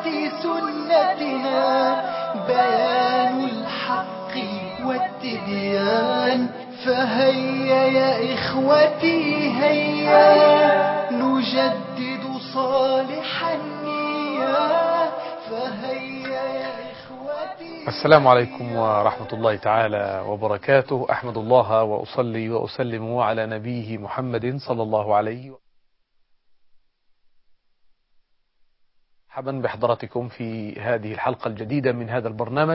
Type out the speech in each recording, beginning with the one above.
سنتها بيان الحق والتبيان فهيا يا إخوتي هيا نجدد صالح النية فهيا يا إخوتي السلام عليكم ورحمة الله تعالى وبركاته أحمد الله وأصلي وأسلم على نبيه محمد صلى الله عليه وسلم مرحبا بحضراتكم في هذه الحلقة الجديدة من هذا البرنامج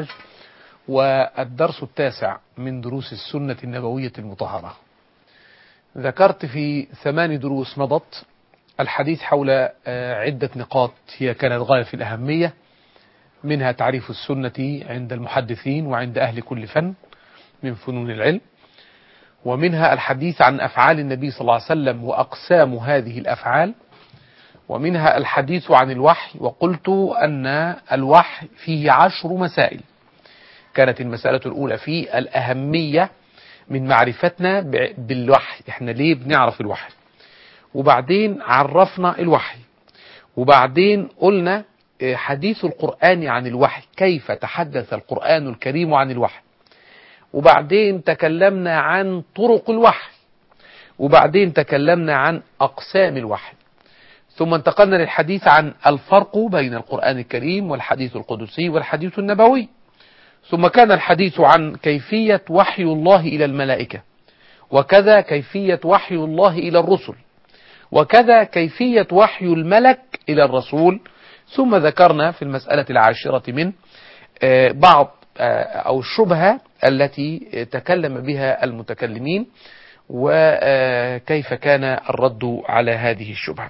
والدرس التاسع من دروس السنة النبوية المطهرة ذكرت في ثمان دروس مضت الحديث حول عدة نقاط هي كانت غاية في الأهمية منها تعريف السنة عند المحدثين وعند أهل كل فن من فنون العلم ومنها الحديث عن أفعال النبي صلى الله عليه وسلم وأقسام هذه الأفعال ومنها الحديث عن الوحي وقلت أن الوحي فيه عشر مسائل كانت المسألة الأولى في الأهمية من معرفتنا بالوحي احنا ليه بنعرف الوحي وبعدين عرفنا الوحي وبعدين قلنا حديث القرآن عن الوحي كيف تحدث القرآن الكريم عن الوحي وبعدين تكلمنا عن طرق الوحي وبعدين تكلمنا عن أقسام الوحي ثم انتقلنا للحديث عن الفرق بين القرآن الكريم والحديث القدسي والحديث النبوي ثم كان الحديث عن كيفية وحي الله إلى الملائكة وكذا كيفية وحي الله إلى الرسل وكذا كيفية وحي الملك إلى الرسول ثم ذكرنا في المسألة العاشرة من بعض أو الشبهة التي تكلم بها المتكلمين وكيف كان الرد على هذه الشبهة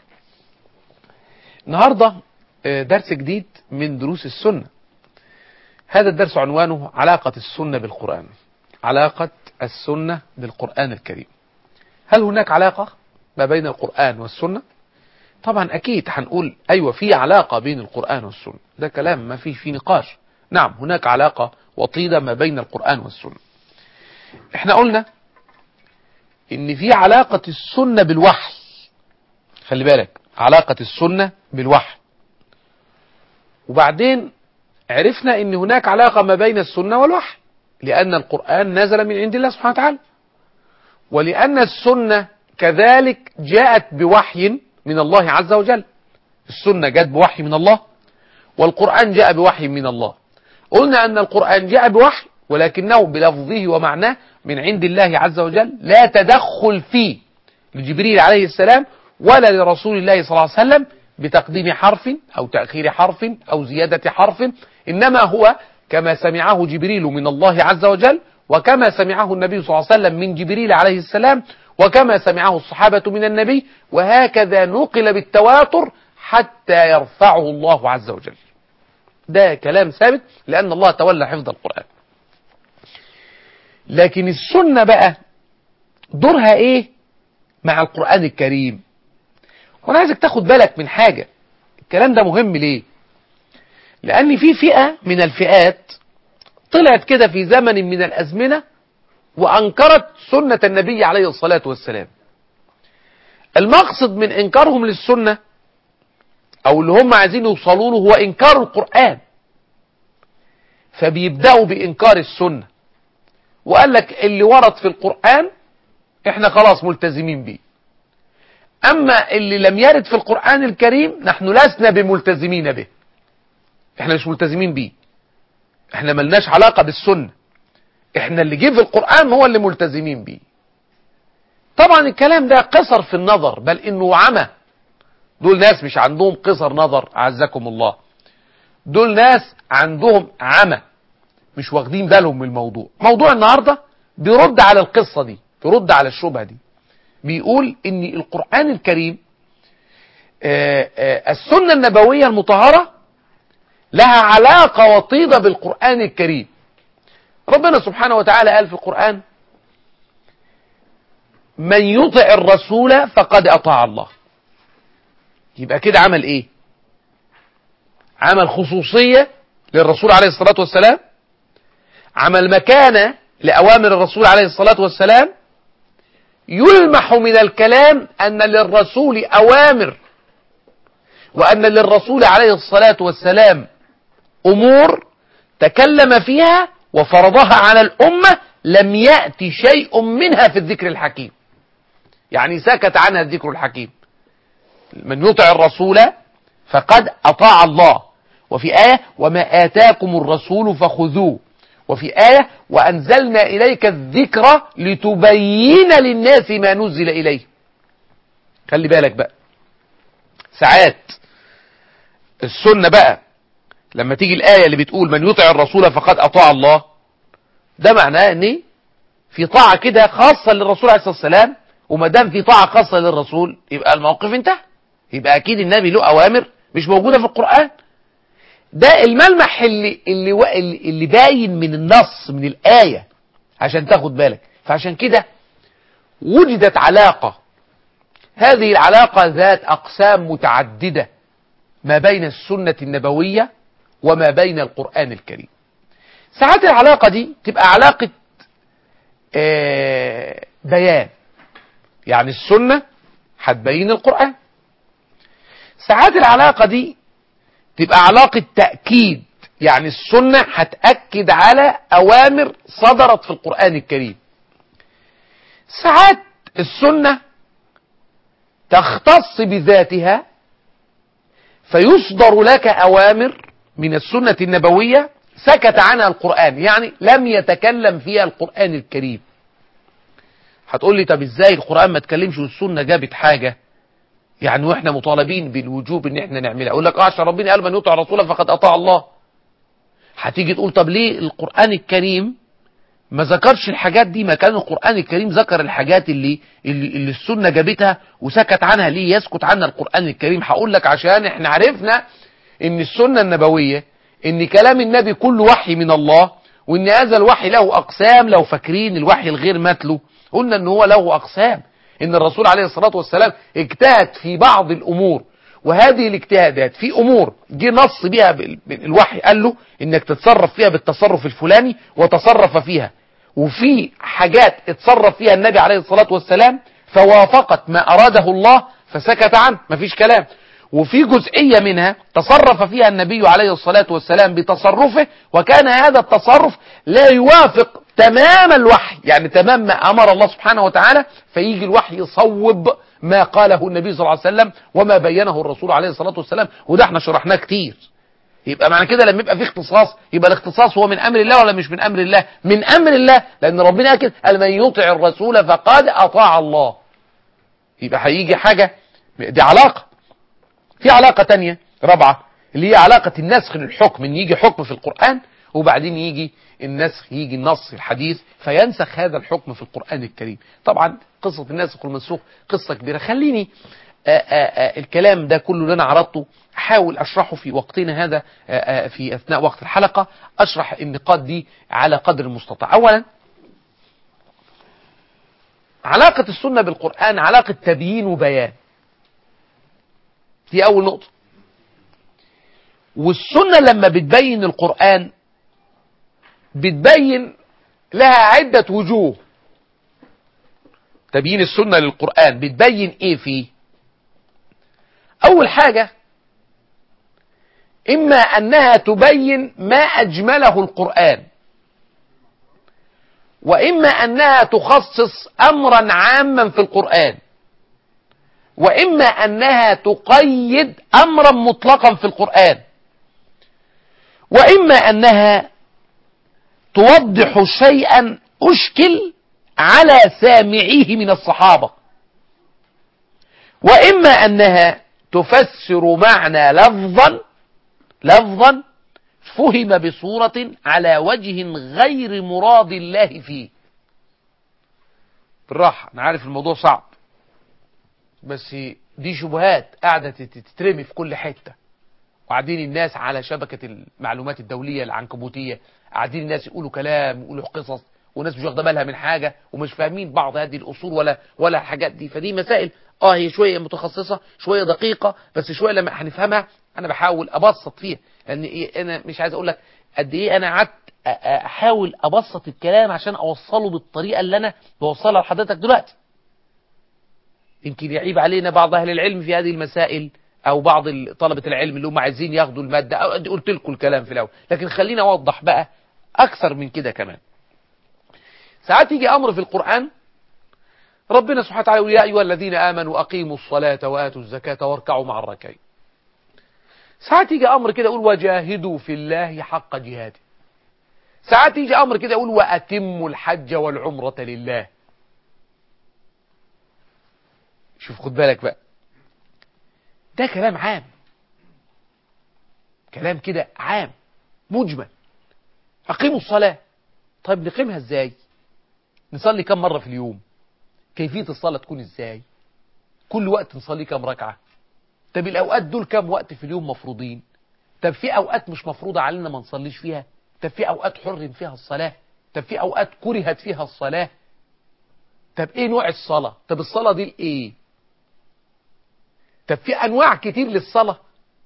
النهاردة درس جديد من دروس السنة هذا الدرس عنوانه علاقة السنة بالقرآن علاقة السنة بالقرآن الكريم هل هناك علاقة ما بين القرآن والسنة طبعا أكيد هنقول أيوة في علاقة بين القرآن والسنة ده كلام ما فيه في نقاش نعم هناك علاقة وطيدة ما بين القرآن والسنة احنا قلنا ان في علاقة السنة بالوحي خلي بالك علاقة السنة بالوحي وبعدين عرفنا ان هناك علاقة ما بين السنة والوحي لأن القرآن نزل من عند الله سبحانه وتعالى ولأن السنة كذلك جاءت بوحي من الله عز وجل السنة جاءت بوحي من الله والقرآن جاء بوحي من الله قلنا أن القرآن جاء بوحي ولكنه بلفظه ومعناه من عند الله عز وجل لا تدخل فيه لجبريل عليه السلام ولا لرسول الله صلى الله عليه وسلم بتقديم حرف أو تأخير حرف أو زيادة حرف إنما هو كما سمعه جبريل من الله عز وجل وكما سمعه النبي صلى الله عليه وسلم من جبريل عليه السلام وكما سمعه الصحابة من النبي وهكذا نقل بالتواتر حتى يرفعه الله عز وجل ده كلام ثابت لأن الله تولى حفظ القرآن لكن السنة بقى دورها ايه مع القرآن الكريم وانا عايزك تاخد بالك من حاجة الكلام ده مهم ليه لان في فئة من الفئات طلعت كده في زمن من الازمنة وانكرت سنة النبي عليه الصلاة والسلام المقصد من انكارهم للسنة او اللي هم عايزين يوصلوا له هو انكار القرآن فبيبدأوا بانكار السنة وقال لك اللي ورد في القرآن احنا خلاص ملتزمين به اما اللي لم يرد في القرآن الكريم نحن لسنا بملتزمين به احنا مش ملتزمين به احنا ملناش علاقة بالسنة احنا اللي جه في القرآن هو اللي ملتزمين به طبعا الكلام ده قصر في النظر بل انه عمى دول ناس مش عندهم قصر نظر عزكم الله دول ناس عندهم عمى مش واخدين بالهم من الموضوع موضوع النهاردة بيرد على القصة دي بيرد على الشبهة دي بيقول ان القرآن الكريم آآ آآ السنة النبوية المطهرة لها علاقة وطيدة بالقرآن الكريم ربنا سبحانه وتعالى قال في القرآن من يطع الرسول فقد أطاع الله يبقى كده عمل ايه عمل خصوصية للرسول عليه الصلاة والسلام عمل مكانة لأوامر الرسول عليه الصلاة والسلام يلمح من الكلام أن للرسول أوامر وأن للرسول عليه الصلاة والسلام أمور تكلم فيها وفرضها على الأمة لم يأتي شيء منها في الذكر الحكيم يعني سكت عنها الذكر الحكيم من يطع الرسول فقد أطاع الله وفي آية وما آتاكم الرسول فخذوه وفي آية وأنزلنا إليك الذكر لتبين للناس ما نزل إليه خلي بالك بقى ساعات السنة بقى لما تيجي الآية اللي بتقول من يطع الرسول فقد أطاع الله ده معناه ان في طاعة كده خاصة للرسول عليه الصلاة والسلام وما دام في طاعة خاصة للرسول يبقى الموقف انتهى يبقى اكيد النبي له اوامر مش موجودة في القرآن ده الملمح اللي اللي و- اللي اللي باين من النص من الآية عشان تاخد بالك فعشان كده وجدت علاقة هذه العلاقة ذات أقسام متعددة ما بين السنة النبوية وما بين القرآن الكريم ساعات العلاقة دي تبقى علاقة آه، بيان يعني السنة هتبين القرآن ساعات العلاقة دي تبقى علاقة تأكيد يعني السنة هتأكد على أوامر صدرت في القرآن الكريم ساعات السنة تختص بذاتها فيصدر لك أوامر من السنة النبوية سكت عنها القرآن يعني لم يتكلم فيها القرآن الكريم هتقول لي طب ازاي القرآن ما تكلمش والسنة جابت حاجة يعني واحنا مطالبين بالوجوب ان احنا نعملها اقول لك اه عشان ربنا قال من يطع رسوله فقد اطاع الله هتيجي تقول طب ليه القرآن الكريم ما ذكرش الحاجات دي ما كان القرآن الكريم ذكر الحاجات اللي اللي, اللي السنة جابتها وسكت عنها ليه يسكت عنها القرآن الكريم هقول لك عشان احنا عرفنا ان السنة النبوية ان كلام النبي كله وحي من الله وان هذا الوحي له اقسام لو فاكرين الوحي الغير متلو قلنا ان هو له اقسام ان الرسول عليه الصلاة والسلام اجتهد في بعض الامور وهذه الاجتهادات في امور جه نص بيها بال- بالوحي قال له انك تتصرف فيها بالتصرف الفلاني وتصرف فيها وفي حاجات اتصرف فيها النبي عليه الصلاة والسلام فوافقت ما اراده الله فسكت عنه مفيش كلام وفي جزئية منها تصرف فيها النبي عليه الصلاة والسلام بتصرفه وكان هذا التصرف لا يوافق تمام الوحي يعني تمام ما أمر الله سبحانه وتعالى فيجي الوحي يصوب ما قاله النبي صلى الله عليه وسلم وما بينه الرسول عليه الصلاة والسلام وده احنا شرحناه كتير يبقى معنى كده لما يبقى في اختصاص يبقى الاختصاص هو من امر الله ولا مش من امر الله من امر الله لان ربنا اكد قال من يطع الرسول فقد اطاع الله يبقى هيجي حاجة دي علاقة في علاقة تانية رابعة اللي هي علاقة النسخ للحكم ان يجي حكم في القرآن وبعدين يجي النسخ يجي النص الحديث فينسخ هذا الحكم في القرآن الكريم طبعا قصة الناسخ والمنسوخ قصة كبيرة خليني آآ آآ الكلام ده كله اللي انا عرضته احاول اشرحه في وقتنا هذا آآ في اثناء وقت الحلقة اشرح النقاط دي على قدر المستطاع اولا علاقة السنة بالقرآن علاقة تبيين وبيان دي أول نقطة والسنة لما بتبين القرآن بتبين لها عدة وجوه تبيين السنة للقرآن بتبين ايه فيه اول حاجة اما انها تبين ما اجمله القرآن واما انها تخصص امرا عاما في القرآن واما انها تقيد امرا مطلقا في القرآن واما انها توضح شيئا اشكل على سامعيه من الصحابة واما انها تفسر معنى لفظا لفظا فهم بصورة على وجه غير مراد الله فيه بالراحة انا عارف الموضوع صعب بس دي شبهات قاعدة تترمي في كل حتة وقاعدين الناس على شبكة المعلومات الدولية العنكبوتية قاعدين الناس يقولوا كلام يقولوا قصص وناس مش واخده بالها من حاجة ومش فاهمين بعض هذه الأصول ولا ولا الحاجات دي فدي مسائل اه هي شوية متخصصة شوية دقيقة بس شوية لما هنفهمها انا بحاول ابسط فيها لان إيه انا مش عايز اقول لك قد ايه انا قعدت احاول ابسط الكلام عشان اوصله بالطريقة اللي انا بوصلها لحضرتك دلوقتي يمكن يعيب علينا بعض اهل العلم في هذه المسائل او بعض ال- طلبة العلم اللي هم عايزين ياخدوا المادة أو أدي قلت لكم الكلام في الاول لكن خلينا اوضح بقى اكثر من كده كمان ساعات يجي امر في القرآن ربنا سبحانه وتعالى يقول يا ايها الذين امنوا اقيموا الصلاة واتوا الزكاة واركعوا مع الركعين ساعات يجي امر كده يقول وجاهدوا في الله حق جهاده ساعات يجي امر كده يقول واتموا الحج والعمرة لله شوف خد بالك بقى ده كلام عام كلام كده عام مجمل اقيموا الصلاة طيب نقيمها ازاي نصلي كم مرة في اليوم كيفية الصلاة تكون ازاي كل وقت نصلي كم ركعة طب الاوقات دول كم وقت في اليوم مفروضين طب في اوقات مش مفروضة علينا ما نصليش فيها طب في اوقات حرم فيها الصلاة طب في اوقات كرهت فيها الصلاة طب ايه نوع الصلاة طب الصلاة دي ايه طب في انواع كتير للصلاة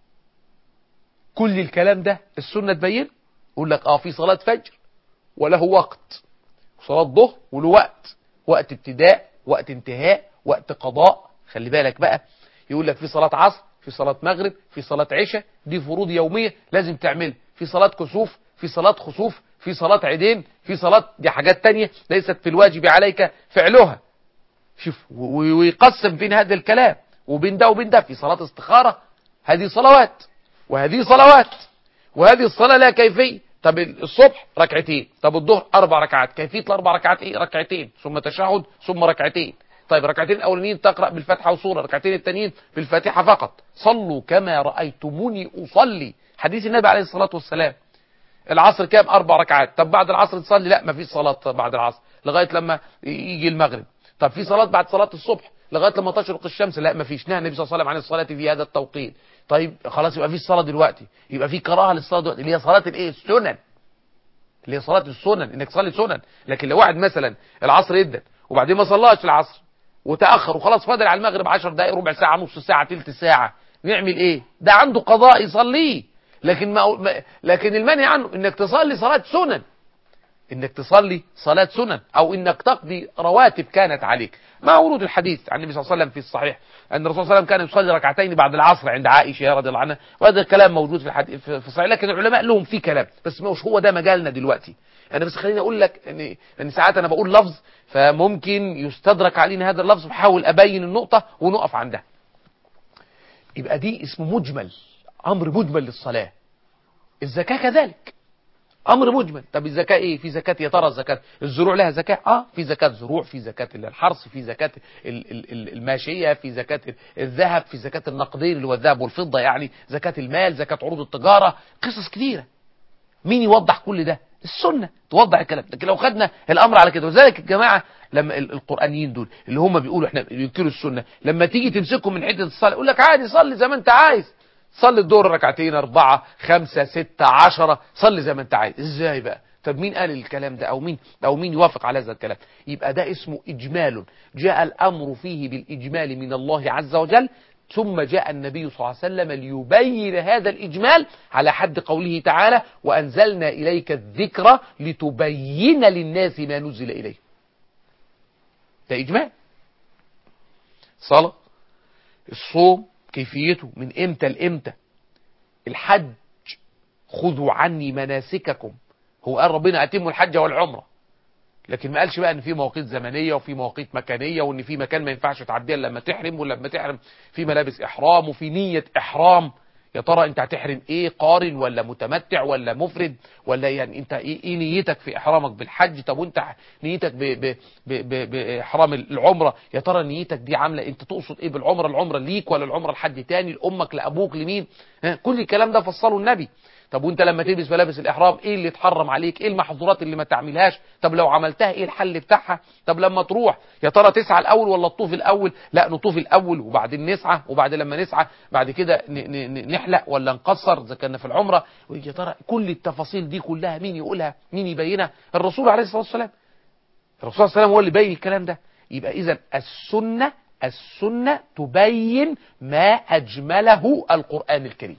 كل الكلام ده السنة تبين يقول لك اه في صلاة فجر وله وقت صلاة ظهر وله وقت وقت ابتداء وقت انتهاء وقت قضاء خلي بالك بقى يقول لك في صلاة عصر في صلاة مغرب في صلاة عشاء دي فروض يومية لازم تعملها في صلاة كسوف في صلاة خسوف في صلاة عيدين في صلاة دي حاجات تانية ليست في الواجب عليك فعلها شوف و- ويقسم بين هذا الكلام وبين ده وبين ده في صلاة استخارة هذه صلوات وهذه صلوات وهذه الصلاة لها كيفية طب الصبح ركعتين طب الظهر أربع ركعات كيفية الأربع ركعات إيه ركعتين ثم تشهد ثم ركعتين طيب ركعتين الأولانيين تقرأ بالفاتحة وسورة ركعتين التانيين بالفاتحة فقط صلوا كما رأيتموني أصلي حديث النبي عليه الصلاة والسلام العصر كام أربع ركعات طب بعد العصر تصلي لا ما فيش صلاة بعد العصر لغاية لما يجي المغرب طب في صلاة بعد صلاة الصبح لغاية لما تشرق الشمس لا ما فيش نهى النبي صلى الله عليه وسلم عن الصلاة في هذا التوقيت طيب خلاص يبقى في الصلاة دلوقتي يبقى في كراهة للصلاة دلوقتي اللي هي صلاة الايه السنن اللي هي صلاة السنن انك تصلي سنن لكن لو واحد مثلا العصر يدن وبعدين ما صلاش العصر وتأخر وخلاص فاضل على المغرب 10 دقائق ربع ساعة نص ساعة تلت ساعة نعمل ايه ده عنده قضاء يصليه لكن ما ما- لكن المنهي عنه انك تصلي صلاة سنن انك تصلي صلاة سنن او انك تقضي رواتب كانت عليك مع ورود الحديث عن النبي صلى الله عليه وسلم في الصحيح ان الرسول صلى الله عليه وسلم كان يصلي ركعتين بعد العصر عند عائشة رضي الله عنها وهذا الكلام موجود في الحديث في الصحيح لكن العلماء لهم فيه كلام بس مش هو ده مجالنا دلوقتي انا بس خليني اقول لك ان ان ساعات انا بقول لفظ فممكن يستدرك علينا هذا اللفظ بحاول ابين النقطة ونقف عندها يبقى دي اسمه مجمل امر مجمل للصلاة الزكاة كذلك امر مجمل طب الزكاه ايه في زكاه يا ترى الزكاه الزروع لها زكاه اه في زكاه زروع في زكاه الحرث في زكاه ال- ال- ال- الماشيه في زكاه الذهب في زكاه النقدين اللي هو الذهب والفضه يعني زكاه المال زكاه عروض التجاره قصص كثيره مين يوضح كل ده السنه توضح الكلام لكن لو خدنا الامر على كده وذلك الجماعه لما ال- القرانيين دول اللي هم بيقولوا احنا بينكروا السنه لما تيجي تمسكهم من حته الصلاه يقول لك عادي صلي زي ما انت عايز صلي الظهر ركعتين أربعة خمسة ستة عشرة صلي زي ما أنت عايز إزاي بقى طب مين قال الكلام ده أو مين أو مين يوافق على هذا الكلام يبقى ده اسمه إجمال جاء الأمر فيه بالإجمال من الله عز وجل ثم جاء النبي صلى الله عليه وسلم ليبين هذا الإجمال على حد قوله تعالى وأنزلنا إليك الذكر لتبين للناس ما نزل إليه ده إجمال صلاة الصوم كيفيته من امتى لامتى الحج خذوا عني مناسككم هو قال ربنا اتموا الحج والعمره لكن ما قالش بقى ان في مواقيت زمنيه وفي مواقيت مكانيه وان في مكان ما ينفعش تعديها إلا لما تحرم ولما تحرم في ملابس احرام وفي نيه احرام يا ترى انت هتحرم ايه قارن ولا متمتع ولا مفرد ولا يعني انت ايه, إيه نيتك في احرامك بالحج طب وانت نيتك ب ب ب ب باحرام العمره يا ترى نيتك دي عامله انت تقصد ايه بالعمره العمره ليك ولا العمره لحد تاني لامك لابوك لمين ها كل الكلام ده فصله النبي طب وانت لما تلبس ملابس الاحرام ايه اللي اتحرم عليك ايه المحظورات اللي ما تعملهاش طب لو عملتها ايه الحل بتاعها طب لما تروح يا ترى تسعى الاول ولا تطوف الاول لا نطوف الاول وبعدين نسعى وبعد لما نسعى بعد كده ن- ن- نحلق ولا نقصر اذا كنا في العمره يا ترى كل التفاصيل دي كلها مين يقولها مين يبينها الرسول عليه الصلاه والسلام الرسول صلى الله عليه وسلم هو اللي بين الكلام ده يبقى اذا السنه السنه تبين ما اجمله القران الكريم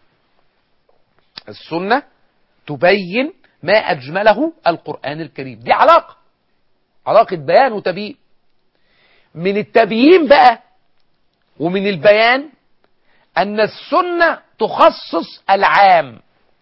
السنة تبين ما أجمله القرآن الكريم دي علاقة علاقة بيان وتبيين من التبيين بقى ومن البيان أن السنة تخصص العام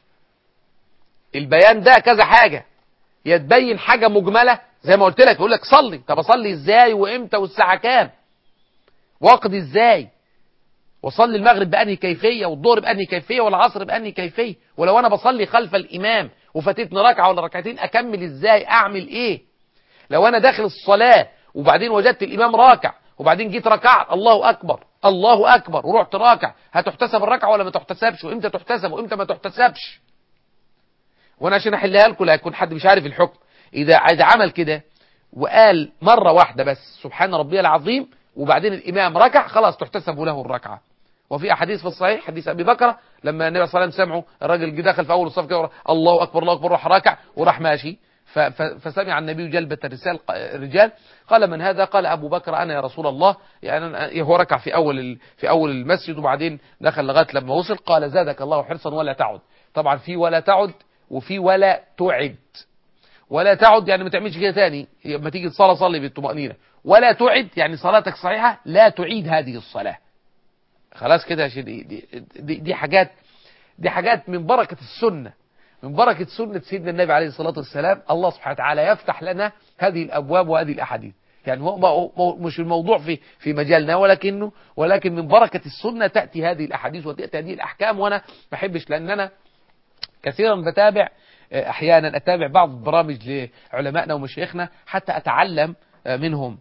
البيان ده كذا حاجة يتبين حاجة مجملة زي ما قلت لك يقول لك صلي طب اصلي ازاي وامتى والساعة كام وقت ازاي وصلي المغرب بأنهي كيفية والظهر بأنهي كيفية والعصر بأنهي كيفية ولو أنا بصلي خلف الإمام وفاتتني ركعة ولا ركعتين أكمل إزاي أعمل إيه لو أنا داخل الصلاة وبعدين وجدت الإمام راكع وبعدين جيت ركعت الله أكبر الله أكبر ورحت راكع هتحتسب الركعة ولا ما تحتسبش وإمتى تحتسب وإمتى ما تحتسبش وأنا عشان أحلها لكم لا يكون حد مش عارف الحكم إذا إذا عمل كده وقال مرة واحدة بس سبحان ربي العظيم وبعدين الإمام ركع خلاص تحتسب له الركعة وفي أحاديث في الصحيح حديث أبي بكر لما النبي صلى الله عليه وسلم سمعه الراجل جه دخل في أول الصف كده الله أكبر الله أكبر راح راكع وراح ماشي ف- ف- فسمع النبي جلبة الرسال الرجال قال من هذا قال أبو بكر أنا يا رسول الله يعني أنا- هو ركع في أول ال- في أول المسجد وبعدين دخل لغاية لما وصل قال زادك الله حرصا ولا تعد طبعا في ولا تعد وفي ولا تعد ولا تعد يعني ما تعملش كده تاني لما تيجي تصلي صلي بالطمأنينة ولا تعد يعني صلاتك صحيحة لا تعيد هذه الصلاة خلاص كده يا سيدي دي, دي, دي حاجات دي حاجات من بركة السنة من بركة سنة سيدنا النبي عليه الصلاة والسلام الله سبحانه وتعالى يفتح لنا هذه الأبواب وهذه الأحاديث يعني هو هو- هو مش الموضوع في في مجالنا ولكنه ولكن من بركة السنة تأتي هذه الأحاديث وتأتي هذه الأحكام وأنا ما بحبش لأن أنا كثيرا بتابع آه، احيانا اتابع بعض البرامج لعلمائنا ومشايخنا حتى اتعلم آه، منهم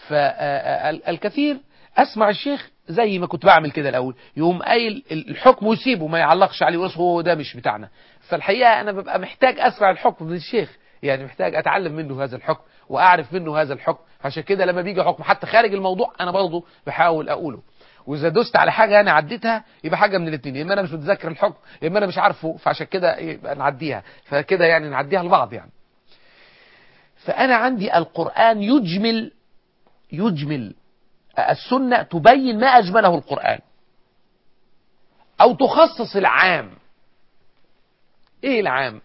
فالكثير اسمع الشيخ زي ما كنت بعمل كده الاول يقوم قايل الحكم ويسيبه ما يعلقش عليه ويقول هو ده مش بتاعنا فالحقيقه انا ببقى محتاج اسمع الحكم من الشيخ يعني محتاج اتعلم منه هذا الحكم واعرف منه هذا الحكم عشان كده لما بيجي حكم حتى خارج الموضوع انا برضه بحاول اقوله واذا دوست على حاجه انا عديتها يبقى حاجه من الاثنين يا اما انا مش متذكر الحكم يا اما انا مش عارفه فعشان كده يبقى نعديها فكده يعني نعديها لبعض يعني فانا عندي القران يجمل يجمل السنه تبين ما اجمله القران او تخصص العام ايه العام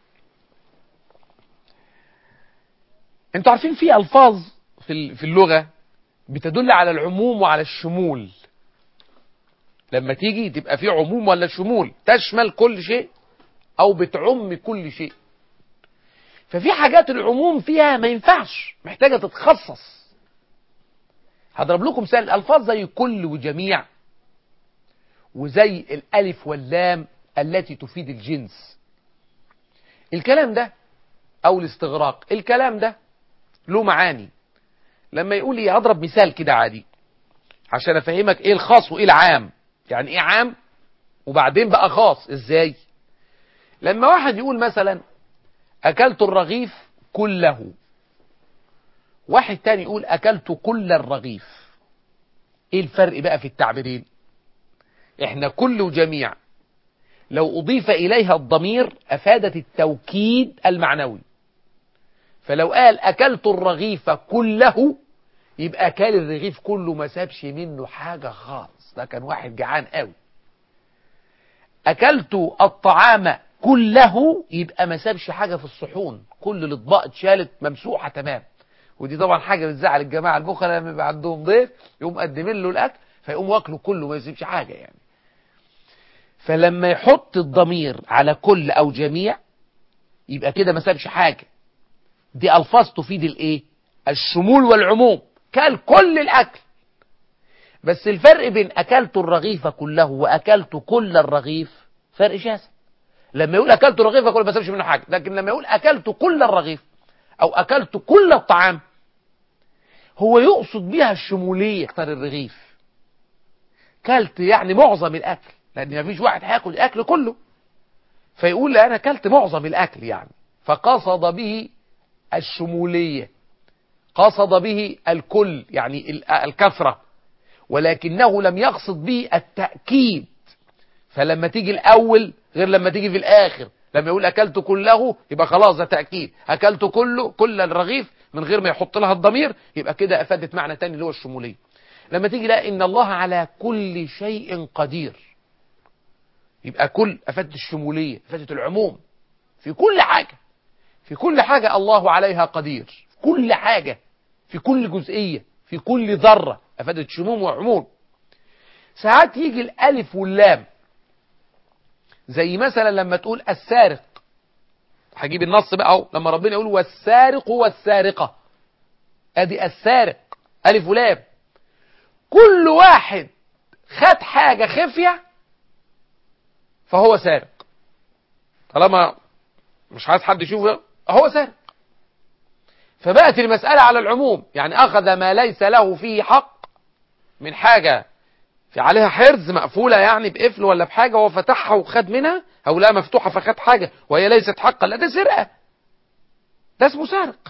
انتوا عارفين في الفاظ في ال- في اللغه بتدل على العموم وعلى الشمول لما تيجي تبقى في عموم ولا شمول تشمل كل شيء او بتعم كل شيء ففي حاجات العموم فيها ما ينفعش محتاجة تتخصص هضرب لكم مثال الألفاظ زي كل وجميع وزي الألف واللام التي تفيد الجنس الكلام ده أو الاستغراق الكلام ده له معاني لما يقول لي هضرب مثال كده عادي عشان افهمك ايه الخاص وايه العام يعني ايه عام وبعدين بقى خاص ازاي لما واحد يقول مثلا اكلت الرغيف كله واحد تاني يقول اكلت كل الرغيف ايه الفرق بقى في التعبيرين احنا كل وجميع لو اضيف اليها الضمير افادت التوكيد المعنوي فلو قال اكلت الرغيف كله يبقى كل الرغيف كله ما سابش منه حاجة خالص ده كان واحد جعان قوي اكلت الطعام كله يبقى ما سابش حاجة في الصحون كل الاطباق اتشالت ممسوحة تمام ودي طبعا حاجة بتزعل الجماعة البخلاء لما يبقى عندهم ضيف يقوم مقدمين له الاكل فيقوم واكله كله ما يسيبش حاجة يعني فلما يحط الضمير على كل او جميع يبقى كده ما سابش حاجة دي الفاظ تفيد الايه الشمول والعموم كل كل الاكل بس الفرق بين اكلت الرغيف كله واكلت كل الرغيف فرق شاسع لما يقول اكلت الرغيف كله ما سابش منه حاجه لكن لما يقول اكلت كل الرغيف او اكلت كل الطعام هو يقصد بها الشموليه اكتر الرغيف كلت يعني معظم الاكل لان ما فيش واحد هياكل الاكل كله فيقول لا انا كلت معظم الاكل يعني فقصد به الشموليه قصد به الكل يعني ال- الكثرة ولكنه لم يقصد به التأكيد فلما تيجي الأول غير لما تيجي في الآخر لما يقول أكلت كله يبقى خلاص ده تأكيد أكلت كله كل الرغيف من غير ما يحط لها الضمير يبقى كده أفادت معنى تاني اللي هو الشمولية لما تيجي لا إن الله على كل شيء قدير يبقى كل أفادت الشمولية أفادت العموم في كل حاجة في كل حاجة الله عليها قدير في كل حاجة في كل جزئية في كل ذرة أفادت شموم وعموم ساعات يجي الالف واللام زي مثلا لما تقول السارق هجيب النص بقى اهو لما ربنا يقول والسارق والسارقة ادي السارق الف ولام كل واحد خد حاجة خفية فهو سارق طالما مش عايز حد يشوفه هو سارق فبقت المسألة على العموم يعني أخذ ما ليس له فيه حق من حاجة في عليها حرز مقفولة يعني بقفل ولا بحاجة هو فتحها وخد منها أو لا مفتوحة فخد حاجة وهي ليست حقا لا ده سرقة ده اسمه سارق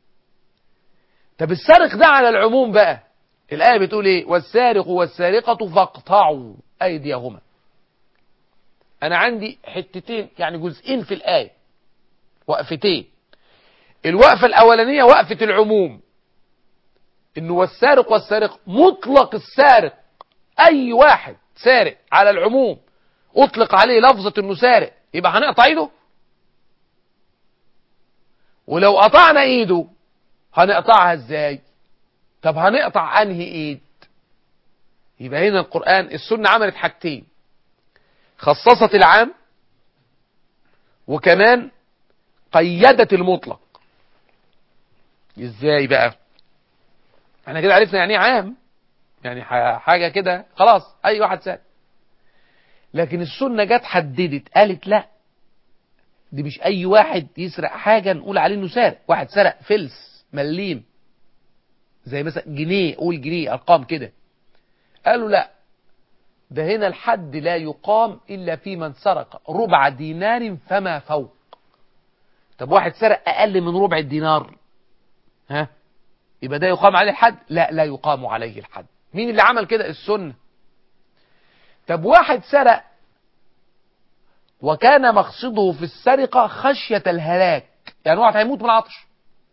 طب السارق ده على العموم بقى الآية بتقول ايه والسارق والسارقة فاقطعوا أيديهما أنا عندي حتتين يعني جزئين في الآية وقفتين الوقفة الأولانية وقفة العموم إنه والسارق والسارق مطلق السارق أي واحد سارق على العموم أطلق عليه لفظة إنه سارق يبقى هنقطع إيده ولو قطعنا إيده هنقطعها إزاي طب هنقطع أنهي إيد يبقى هنا القرآن السنة عملت حاجتين خصصت العام وكمان قيدت المطلق ازاي بقى احنا كده عرفنا يعني ايه عام يعني حاجة كده خلاص اي واحد سارق لكن السنة جت حددت قالت لا دي مش اي واحد يسرق حاجة نقول عليه انه سارق واحد سرق فلس مليم زي مثلا جنيه قول جنيه ارقام كده قالوا لا ده هنا الحد لا يقام الا في من سرق ربع دينار فما فوق طب واحد سرق اقل من ربع الدينار ها يبقى ده يقام عليه الحد لا لا يقام عليه الحد مين اللي عمل كده السنة طب واحد سرق وكان مقصده في السرقة خشية الهلاك يعني واحد هيموت من العطش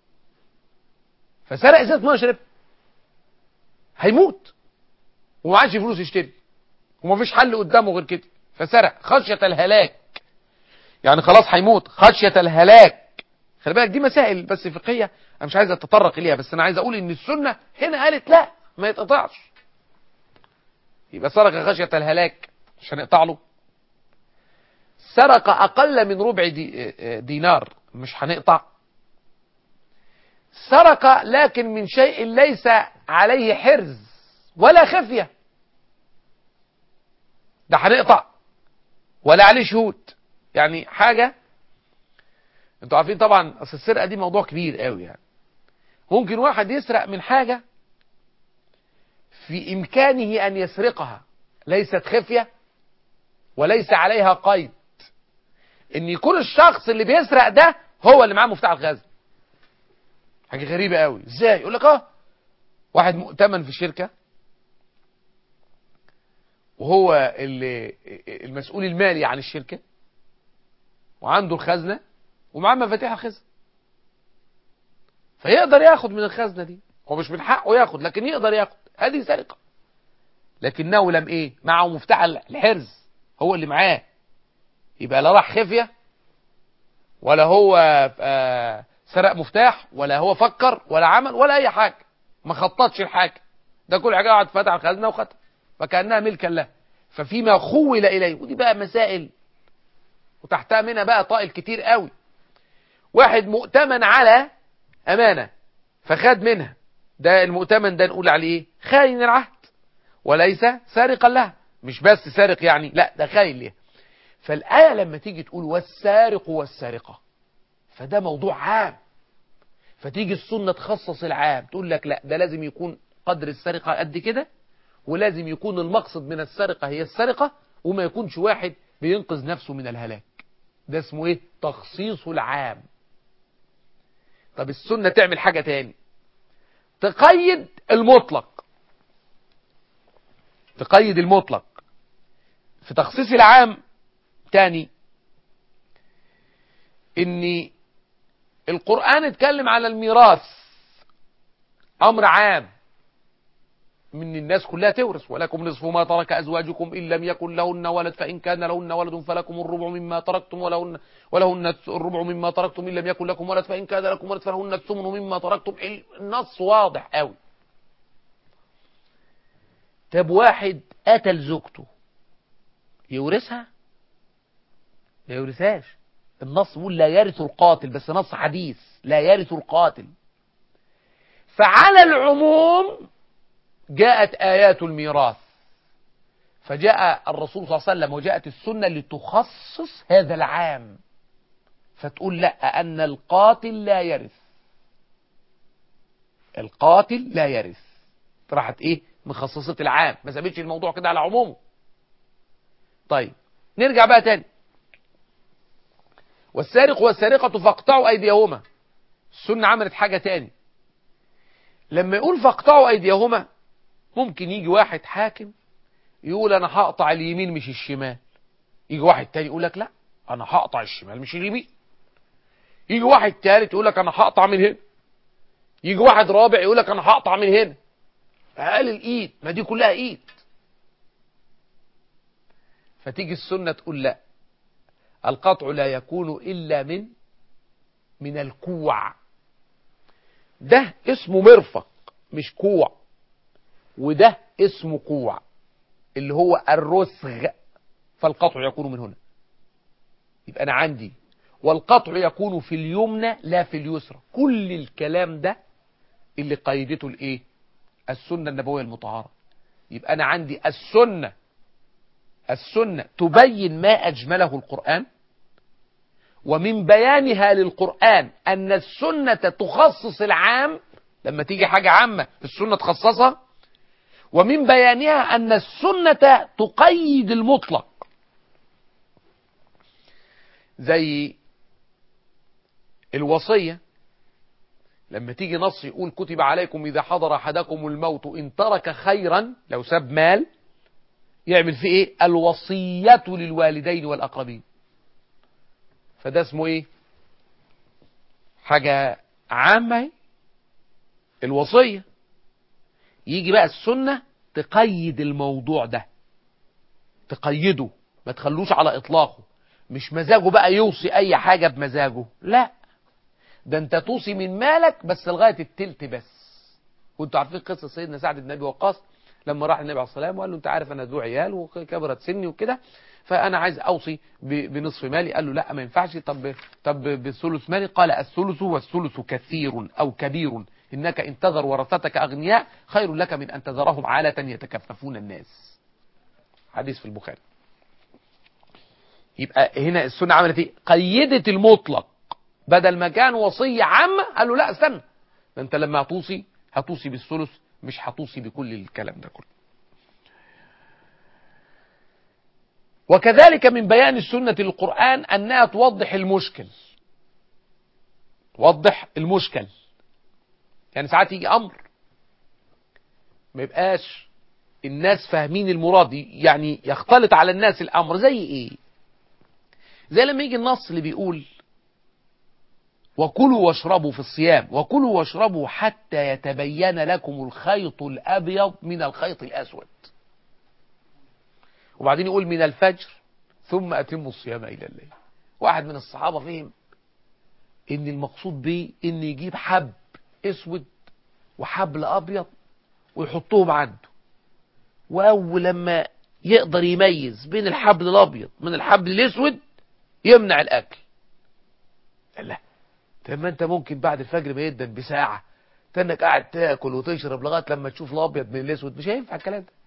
فسرق ازازة ميه شرب هيموت ومعاش فلوس يشتري ومفيش حل قدامه غير كده فسرق خشية الهلاك يعني خلاص هيموت خشية الهلاك خلي بالك دي مسائل بس فقهية انا مش عايز اتطرق اليها بس انا عايز اقول ان السنة هنا قالت لا ما يتقطعش يبقى سرق خشية الهلاك مش هنقطع له سرق اقل من ربع دي دينار مش هنقطع سرق لكن من شيء ليس عليه حرز ولا خفية ده هنقطع ولا عليه شهود يعني حاجة انتوا عارفين طبعا اصل السرقة دي موضوع كبير قوي يعني ممكن واحد يسرق من حاجة في امكانه ان يسرقها ليست خفية وليس عليها قيد ان يكون الشخص اللي بيسرق ده هو اللي معاه مفتاح الخزن حاجة غريبة قوي ازاي يقول لك اه واحد مؤتمن في شركة وهو اللي المسؤول المالي عن الشركة وعنده الخزنة ومعاه مفاتيح الخزنة فيقدر ياخد من الخزنة دي هو مش من حقه ياخد لكن يقدر ياخد هذه سرقة لكنه لم ايه معه مفتاح الحرز هو اللي معاه يبقى لا راح خفية ولا هو آه سرق مفتاح ولا هو فكر ولا عمل ولا اي حاجة ما خططش الحاجة ده كل حاجة قعد فتح الخزنة وختم فكأنها ملكا له ففيما خول إليه ودي بقى مسائل وتحتها منها بقى طائل كتير قوي واحد مؤتمن على أمانة فخد منها ده المؤتمن ده نقول عليه خاين العهد وليس سارقا لها مش بس سارق يعني لا ده خاين ليها فالآية لما تيجي تقول والسارق والسارقة فده موضوع عام فتيجي السنة تخصص العام تقول لك لا ده لازم يكون قدر السرقة قد كده ولازم يكون المقصد من السرقة هي السرقة وما يكونش واحد بينقذ نفسه من الهلاك ده اسمه ايه تخصيص العام طب السنة تعمل حاجة تاني تقيد المطلق تقيد المطلق في تخصيص العام تاني ان القرآن اتكلم على الميراث امر عام من الناس كلها تورث ولكم نصف ما ترك أزواجكم إن لم يكن لهن ولد فإن كان لهن ولد فلكم الربع مما تركتم ولهن, ولهن الربع مما تركتم إن لم يكن لكم ولد فإن كان لكم ولد فلهن الثمن مما تركتم النص واضح قوي طب واحد قتل زوجته يورثها ما يورثهاش النص يقول لا يرث القاتل بس نص حديث لا يرث القاتل فعلى العموم جاءت آيات الميراث فجاء الرسول صلى الله عليه وسلم وجاءت السنة لتخصص هذا العام فتقول لا أن القاتل لا يرث القاتل لا يرث راحت ايه مخصصة العام ما سابتش الموضوع كده على عمومه طيب نرجع بقى تاني والسارق والسارقة فاقطعوا أيديهما السنة عملت حاجة تاني لما يقول فاقطعوا أيديهما ممكن يجي واحد حاكم يقول أنا هقطع اليمين مش الشمال يجي واحد تاني يقول لك لا أنا هقطع الشمال مش اليمين يجي واحد تالت يقول لك أنا هقطع من هنا يجي واحد رابع يقول لك أنا هقطع من هنا أقل الإيد ما دي كلها إيد فتيجي السنة تقول لا القطع لا يكون إلا من من الكوع ده اسمه مرفق مش كوع وده اسمه كوع اللي هو الرسغ فالقطع يكون من هنا يبقى أنا عندي والقطع يكون في اليمنى لا في اليسرى كل الكلام ده اللي قيدته الايه السنة النبوية المطهرة يبقى أنا عندي السنة السنة تبين ما أجمله القرآن ومن بيانها للقرآن أن السنة تخصص العام لما تيجي حاجة عامة السنة تخصصها ومن بيانها أن السنة تقيد المطلق زي الوصية لما تيجي نص يقول كتب عليكم إذا حضر أحدكم الموت إن ترك خيرا لو ساب مال يعمل فيه إيه الوصية للوالدين والأقربين فده اسمه إيه حاجة عامة الوصية يجي بقى السنة تقيد الموضوع ده تقيده ما تخلوش على إطلاقه مش مزاجه بقى يوصي أي حاجة بمزاجه لا ده انت توصي من مالك بس لغاية التلت بس وانتوا عارفين قصة سيدنا سعد بن ابي وقاص لما راح النبي عليه الصلاة والسلام وقال له انت عارف انا ذو عيال وكبرت سني وكده فانا عايز اوصي بنصف مالي قال له لا ما ينفعش طب طب بثلث مالي قال الثلث والثلث كثير او كبير انك ان تذر ورثتك اغنياء خير لك من ان تذرهم عالة يتكففون الناس حديث في البخاري يبقى هنا السنة عملت ايه قيدت المطلق بدل ما كان وصية عامة قال له لا استنى ده انت لما هتوصي هتوصي بالثلث مش هتوصي بكل الكلام ده كله وكذلك من بيان السنة للقرآن أنها توضح المشكل توضح المشكل يعني ساعات يجي أمر ما يبقاش الناس فاهمين المراد يعني يختلط على الناس الأمر زي إيه زي لما يجي النص اللي بيقول وكلوا واشربوا في الصيام وكلوا واشربوا حتى يتبين لكم الخيط الأبيض من الخيط الأسود وبعدين يقول من الفجر ثم أتموا الصيام إلى الليل واحد من الصحابة فهم ان المقصود به ان يجيب حب اسود وحبل ابيض ويحطهم عنده واول لما يقدر يميز بين الحبل الابيض من الحبل الاسود يمنع الاكل لا طب ما انت ممكن بعد الفجر ما يدن بساعة تنك قاعد تاكل وتشرب لغاية لما تشوف الابيض من الاسود مش هينفع الكلام ده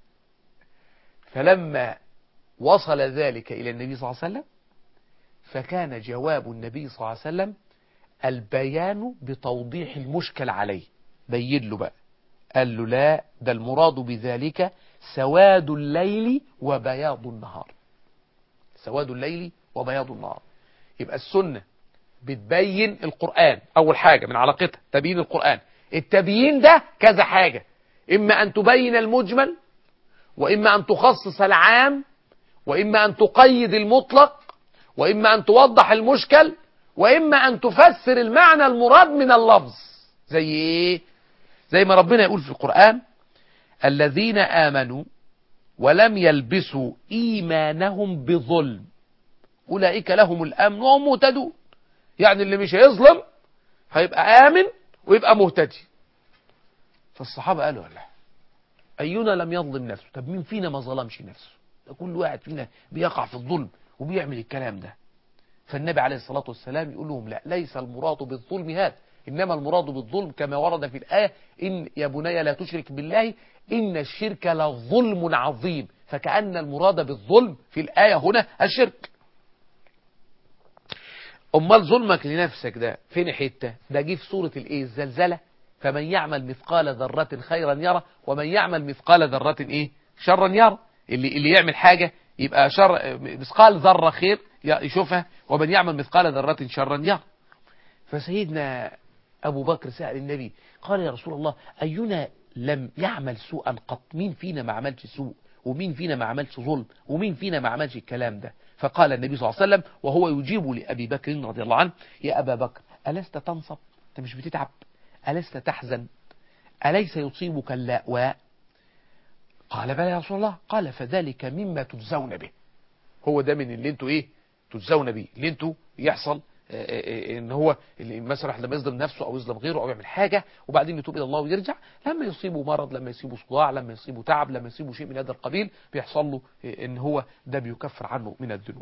فلما وصل ذلك الى النبي صلى الله عليه وسلم فكان جواب النبي صلى الله عليه وسلم البيان بتوضيح المشكل عليه بين له بقى قال له لا ده المراد بذلك سواد الليل وبياض النهار سواد الليل وبياض النهار يبقى السنة بتبين القرآن أول حاجة من علاقتها تبيين القرآن التبيين ده كذا حاجة إما أن تبين المجمل وإما أن تخصص العام وإما أن تقيد المطلق وإما أن توضح المشكل وإما أن تفسر المعنى المراد من اللفظ زي إيه زي ما ربنا يقول في القرآن الذين آمنوا ولم يلبسوا إيمانهم بظلم أولئك لهم الأمن وهم مهتدون يعني اللي مش هيظلم هيبقى آمن ويبقى مهتدي فالصحابة قالوا لا أينا لم يظلم نفسه طب مين فينا ما ظلمش نفسه ده كل واحد فينا بيقع في الظلم وبيعمل الكلام ده فالنبي عليه الصلاة والسلام يقول لهم لا ليس المراد بالظلم هذا إنما المراد بالظلم كما ورد في الآية إن يا بني لا تشرك بالله إن الشرك لظلم عظيم فكأن المراد بالظلم في الآية هنا الشرك أمال ظلمك لنفسك ده فين حتة ده جه في سورة الإيه الزلزلة فمن يعمل مثقال ذرة خيرا يرى ومن يعمل مثقال ذرة إيه شرا يرى اللي اللي يعمل حاجة يبقى شر مثقال ذرة خير يشوفها ومن يعمل مثقال ذرة شرا يرى فسيدنا أبو بكر سأل النبي قال يا رسول الله أينا لم يعمل سوءا قط مين فينا ما عملش سوء ومين فينا ما عملش ظلم ومين فينا ما عملش الكلام ده فقال النبي صلى الله عليه وسلم وهو يجيب لأبي بكر رضي الله عنه يا أبا بكر ألست تنصب أنت مش بتتعب ألست تحزن أليس يصيبك اللأواء قال بلى يا رسول الله قال فذلك مما تجزون به هو ده من اللي انتوا ايه تجزون به اللي انتوا يحصل ان هو مثلا لما يظلم نفسه او يظلم غيره او يعمل حاجة وبعدين يتوب الى الله ويرجع لما يصيبه مرض لما يصيبه صداع لما يصيبه تعب لما يصيبه شيء من هذا القبيل بيحصل له ان هو ده بيكفر عنه من الذنوب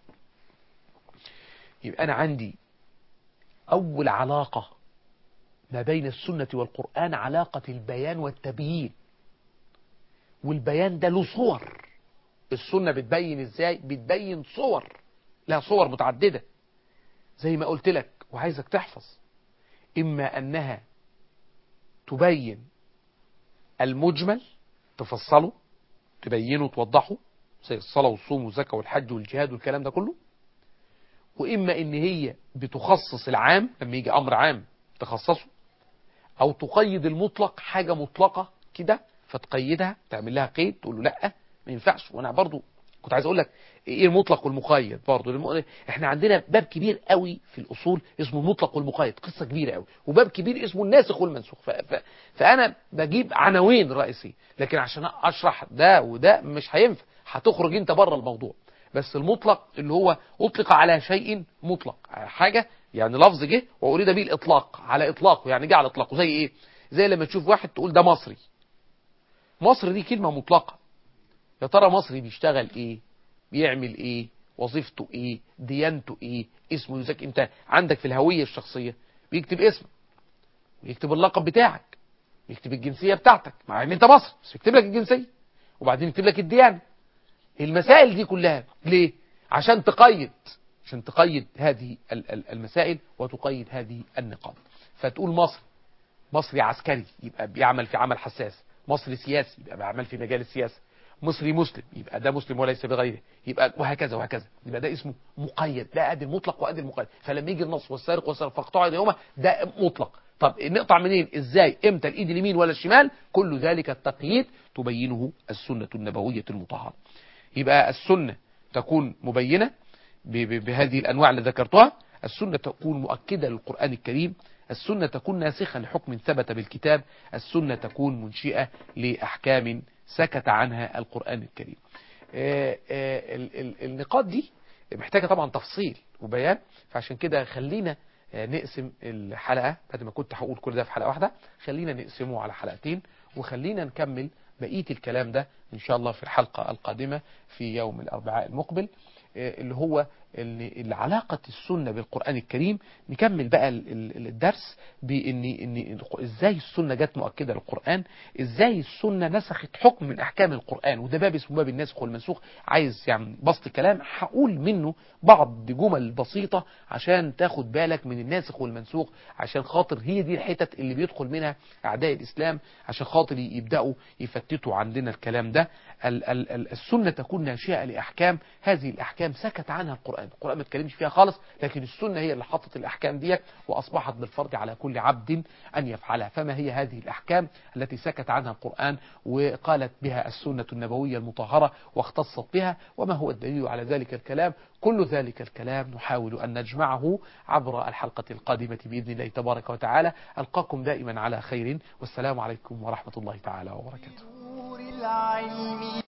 يبقى انا عندي اول علاقة ما بين السنة والقرآن علاقة البيان والتبيين والبيان ده له صور السنة بتبين ازاي بتبين صور لها صور متعددة زي ما قلت لك وعايزك تحفظ إما أنها تبين المجمل تفصله تبينه وتوضحه زي الصلاة والصوم والزكاة والحج والجهاد والكلام ده كله وإما إن هي بتخصص العام لما يجي أمر عام تخصصه أو تقيد المطلق حاجة مطلقة كده فتقيدها تعمل لها قيد تقول له لا ما ينفعش وانا برضو كنت عايز اقول لك ايه المطلق والمقيد برضو الم... احنا عندنا باب كبير قوي في الاصول اسمه المطلق والمقيد قصه كبيره قوي وباب كبير اسمه الناسخ والمنسوخ ف... ف... فانا بجيب عناوين رئيسيه لكن عشان اشرح ده وده مش هينفع هتخرج انت بره الموضوع بس المطلق اللي هو اطلق على شيء مطلق حاجه يعني لفظ جه واريد به الاطلاق على اطلاقه يعني جه على اطلاقه زي ايه زي لما تشوف واحد تقول ده مصري مصر دي كلمة مطلقة يا ترى مصري بيشتغل ايه بيعمل ايه وظيفته ايه ديانته ايه اسمه يزاك انت عندك في الهوية الشخصية بيكتب اسمك ويكتب اللقب بتاعك ويكتب الجنسية بتاعتك مع ان انت مصري بس يكتب لك الجنسية وبعدين يكتب لك الديانة المسائل دي كلها ليه عشان تقيد عشان تقيد هذه المسائل وتقيد هذه النقاط فتقول مصر مصري عسكري يبقى بيعمل في عمل حساس مصري سياسي يبقى بيعمل في مجال السياسة مصري مسلم يبقى ده مسلم وليس بغيره يبقى وهكذا وهكذا يبقى ده اسمه مقيد ده ادي المطلق وادي المقيد فلما يجي النص والسارق والسارق فاقطعوا يديهما ده مطلق طب نقطع منين ازاي امتى الايد اليمين ولا الشمال كل ذلك التقييد تبينه السنة النبوية المطهرة يبقى السنة تكون مبينة بهذه الانواع اللي ذكرتها السنة تكون مؤكدة للقرآن الكريم السنة تكون ناسخة لحكم ثبت بالكتاب السنة تكون منشئة لأحكام سكت عنها القرآن الكريم النقاط دي محتاجة طبعا تفصيل وبيان فعشان كده خلينا نقسم الحلقة بعد ما كنت هقول كل ده في حلقة واحدة خلينا نقسمه على حلقتين وخلينا نكمل بقية الكلام ده إن شاء الله في الحلقة القادمة في يوم الأربعاء المقبل اللي هو اللي علاقة السنة بالقرآن الكريم نكمل بقى الدرس بان ان ازاي السنة جت مؤكدة للقرآن ازاي السنة نسخت حكم من احكام القرآن وده باب اسمه باب الناسخ والمنسوخ عايز يعني بسط كلام هقول منه بعض جمل بسيطة عشان تاخد بالك من الناسخ والمنسوخ عشان خاطر هي دي الحتت اللي بيدخل منها اعداء الاسلام عشان خاطر يبدأوا يفتتوا عندنا الكلام ده ال ال ال السنة تكون ناشئة لأحكام هذه الأحكام سكت عنها القرآن القرآن ما اتكلمش فيها خالص لكن السنة هي اللي حطت الأحكام ديت وأصبحت بالفرض على كل عبد أن يفعلها فما هي هذه الأحكام التي سكت عنها القرآن وقالت بها السنة النبوية المطهرة واختصت بها وما هو الدليل على ذلك الكلام كل ذلك الكلام نحاول أن نجمعه عبر الحلقة القادمة بإذن الله تبارك وتعالى ألقاكم دائما على خير والسلام عليكم ورحمة الله تعالى وبركاته نور العلم